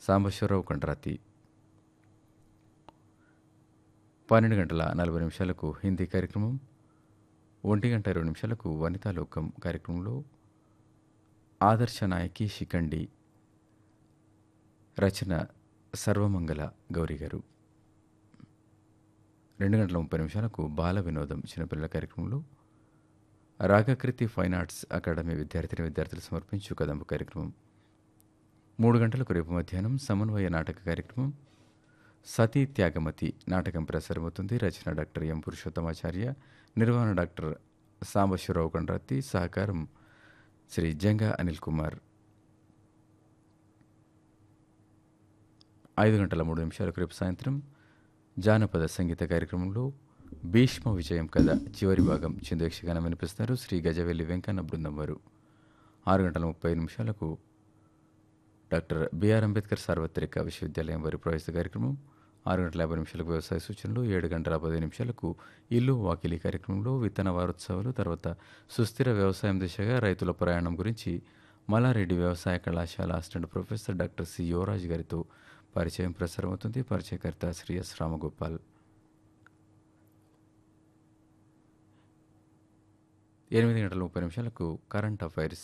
సాంబశివరావు కండ్రాతి పన్నెండు గంటల నలభై నిమిషాలకు హిందీ కార్యక్రమం ఒంటి గంట ఇరవై నిమిషాలకు వనితా లోకం కార్యక్రమంలో ఆదర్శ నాయకి శిఖండి రచన సర్వమంగళ గౌరీ గారు రెండు గంటల ముప్పై నిమిషాలకు బాల వినోదం చిన్నపిల్లల కార్యక్రమంలో రాగకృతి ఫైన్ ఆర్ట్స్ అకాడమీ విద్యార్థిని విద్యార్థులు సమర్పించు కదంబు కార్యక్రమం మూడు గంటలకు రేపు మధ్యాహ్నం సమన్వయ నాటక కార్యక్రమం సతీ త్యాగమతి నాటకం ప్రసారమవుతుంది రచన డాక్టర్ ఎం పురుషోత్తమాచార్య నిర్వహణ డాక్టర్ సాంబశివరావు కండ్రత్తి సహకారం శ్రీ జంగా అనిల్ కుమార్ ఐదు గంటల మూడు నిమిషాలకు రేపు సాయంత్రం జానపద సంగీత కార్యక్రమంలో భీష్మ విజయం కథ చివరి భాగం చిందేక్షగానం వినిపిస్తారు శ్రీ గజవెల్లి వెంకన్న బృందం వారు ఆరు గంటల ముప్పై నిమిషాలకు డాక్టర్ బిఆర్ అంబేద్కర్ సార్వత్రిక విశ్వవిద్యాలయం వారి ప్రవేశ కార్యక్రమం ఆరు గంటల యాభై నిమిషాలకు వ్యవసాయ సూచనలు ఏడు గంటల పది నిమిషాలకు ఇల్లు వాకిలి కార్యక్రమంలో విత్తన వారోత్సవాలు తర్వాత సుస్థిర వ్యవసాయం దిశగా రైతుల ప్రయాణం గురించి మల్లారెడ్డి వ్యవసాయ కళాశాల assistant professor doctor C Yuvaraj గారితో పరిచయం ప్రసారమవుతుంది పరిచయకర్త శ్రీ ఎస్ రామగోపాల్ ఎనిమిది గంటల ముప్పై నిమిషాలకు కరెంట్ అఫైర్స్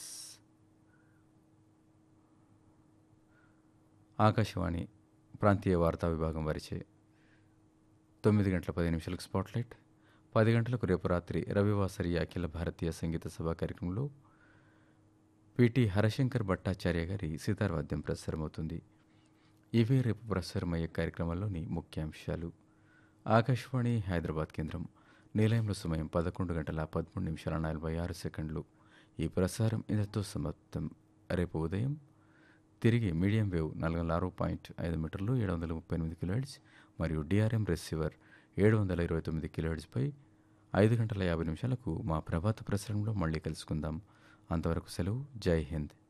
ఆకాశవాణి ప్రాంతీయ వార్తా విభాగం వారిచే తొమ్మిది గంటల పది నిమిషాలకు స్పాట్లైట్ పది గంటలకు రేపు రాత్రి రవివాసరి అఖిల భారతీయ సంగీత సభ కార్యక్రమంలో పిటి హరశంకర్ భట్టాచార్య గారి సితార్వాద్యం ప్రసారమవుతుంది ఇవే రేపు ప్రసారమయ్యే కార్యక్రమాల్లోని ముఖ్యాంశాలు ఆకాశవాణి హైదరాబాద్ కేంద్రం నిలయంలో సమయం పదకొండు గంటల పదమూడు నిమిషాల నలభై ఆరు సెకండ్లు ఈ ప్రసారం ఇంతతో సమాప్తం రేపు ఉదయం తిరిగి మీడియం వేవ్ నాలుగు వందల ఆరు పాయింట్ ఐదు మీటర్లు ఏడు వందల ముప్పై ఎనిమిది కిలోహెడ్స్ మరియు డిఆర్ఎం రిసీవర్ ఏడు వందల ఇరవై తొమ్మిది కిలోహెడ్స్పై ఐదు గంటల యాభై నిమిషాలకు మా ప్రభాత ప్రసారంలో మళ్ళీ కలుసుకుందాం అంతవరకు సెలవు జై హింద్